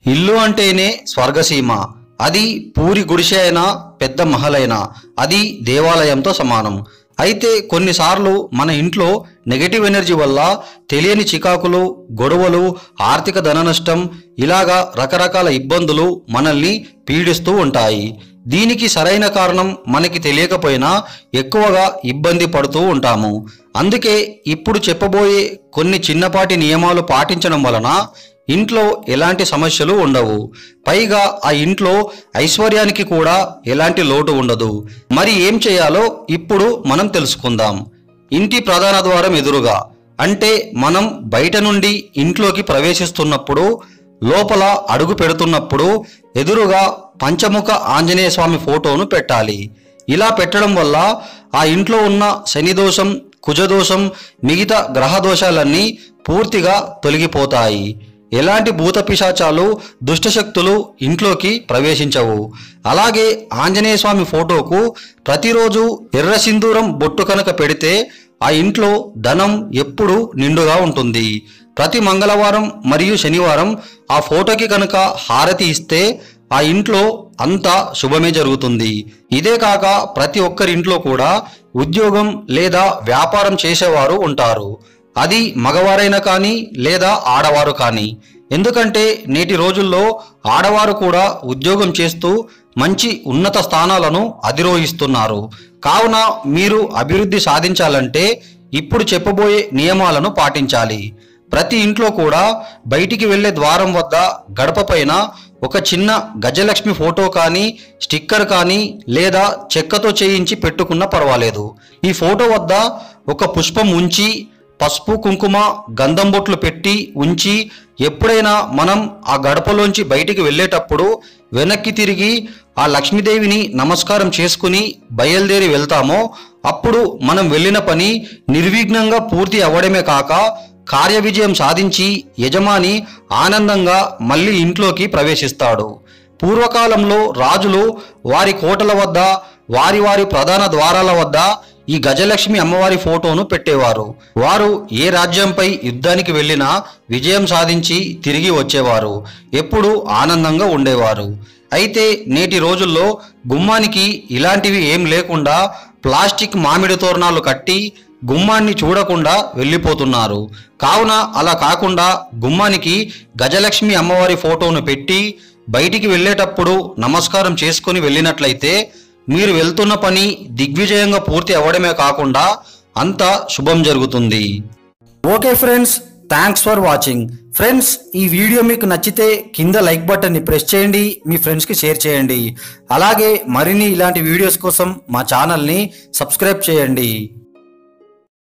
ఇల్లు అంటేనే స్వర్గసీమ అది పూరి గుడిసె అయినా పెద్ద మహలైనా అది దేవాలయంతో సమానం అయితే కొన్నిసార్లు మన ఇంట్లో నెగటివ్ ఎనర్జీ వల్ల తెలియని చికాకులు గొడవలు ఆర్థిక ధన నష్టం ఇలాగా రకరకాల ఇబ్బందులు మనల్ని పీడిస్తూ ఉంటాయి దీనికి సరైన కారణం మనకి తెలియకపోయినా ఎక్కువగా ఇబ్బంది పడుతూ ఉంటాము అందుకే ఇప్పుడు చెప్పబోయే కొన్ని చిన్నపాటి నియమాలు పాటించడం వలన ఇంట్లో ఎలాంటి సమస్యలు ఉండవు పైగా ఆ ఇంట్లో ఐశ్వర్యానికి కూడా ఎలాంటి లోటు ఉండదు మరి ఏం చేయాలో ఇప్పుడు మనం తెలుసుకుందాం ఇంటి ప్రధాన ద్వారం ఎదురుగా అంటే మనం బయట నుండి ఇంట్లోకి ప్రవేశిస్తున్నప్పుడు లోపల అడుగు పెడుతున్నప్పుడు ఎదురుగా పంచముఖ ఆంజనేయ స్వామి ఫోటోను పెట్టాలి ఇలా పెట్టడం వల్ల ఆ ఇంట్లో ఉన్న శనిదోషం కుజదోషం మిగతా గ్రహ దోషాలన్నీ పూర్తిగా తొలగిపోతాయి ఎలాంటి భూత పిశాచాలు దుష్టశక్తులు ఇంట్లోకి ప్రవేశించవు అలాగే ఆంజనేయ స్వామి ఫోటోకు ప్రతిరోజు ఎర్ర సింధూరం బొట్టు కనుక పెడితే ఆ ఇంట్లో ధనం ఎప్పుడూ నిండుగా ఉంటుంది ప్రతి మంగళవారం మరియు శనివారం ఆ ఫోటోకి కనుక హారతి ఇస్తే ఆ ఇంట్లో అంతా శుభమే జరుగుతుంది ఇదే కాక ప్రతి ఒక్కరి ఇంట్లో కూడా ఉద్యోగం లేదా వ్యాపారం చేసేవారు ఉంటారు అది మగవారైనా కానీ లేదా ఆడవారు కానీ ఎందుకంటే నేటి రోజుల్లో ఆడవారు కూడా ఉద్యోగం చేస్తూ మంచి ఉన్నత స్థానాలను అధిరోహిస్తున్నారు కావున మీరు అభివృద్ధి సాధించాలంటే ఇప్పుడు చెప్పబోయే నియమాలను పాటించాలి ప్రతి ఇంట్లో కూడా బయటికి వెళ్ళే ద్వారం వద్ద గడప పైన ఒక చిన్న గజలక్ష్మి ఫోటో కానీ స్టిక్కర్ కానీ లేదా చెక్కతో చేయించి పెట్టుకున్నా పర్వాలేదు ఈ ఫోటో వద్ద ఒక పుష్పం ఉంచి పసుపు కుంకుమ గంధం బొట్లు పెట్టి ఉంచి ఎప్పుడైనా మనం ఆ గడపలోంచి బయటికి వెళ్ళేటప్పుడు వెనక్కి తిరిగి ఆ లక్ష్మీదేవిని నమస్కారం చేసుకుని బయలుదేరి వెళ్తామో అప్పుడు మనం వెళ్ళిన పని నిర్విఘ్నంగా పూర్తి అవ్వడమే కాక కార్య విజయం సాధించి యజమాని ఆనందంగా మళ్ళీ ఇంట్లోకి ప్రవేశిస్తాడు పూర్వకాలంలో రాజులు వారి కోటల వద్ద వారి వారి ప్రధాన ద్వారాల వద్ద ఈ గజలక్ష్మి అమ్మవారి ఫోటోను పెట్టేవారు వారు ఏ రాజ్యంపై యుద్ధానికి వెళ్ళినా విజయం సాధించి తిరిగి వచ్చేవారు ఎప్పుడూ ఆనందంగా ఉండేవారు అయితే నేటి రోజుల్లో గుమ్మానికి ఇలాంటివి ఏం లేకుండా ప్లాస్టిక్ మామిడి తోరణాలు కట్టి గుమ్మాన్ని చూడకుండా వెళ్ళిపోతున్నారు కావున అలా కాకుండా గుమ్మానికి గజలక్ష్మి అమ్మవారి ఫోటోను పెట్టి బయటికి వెళ్ళేటప్పుడు నమస్కారం చేసుకుని వెళ్ళినట్లయితే మీరు వెళ్తున్న పని దిగ్విజయంగా పూర్తి అవ్వడమే కాకుండా అంతా శుభం జరుగుతుంది okay friends thanks for watching friends ఈ వీడియో మీకు నచ్చితే కింద లైక్ బటన్ని ప్రెస్ చేయండి మీ ఫ్రెండ్స్కి షేర్ చేయండి అలాగే మరిన్ని ఇలాంటి వీడియోస్ కోసం మా ఛానల్ని సబ్స్క్రైబ్ చేయండి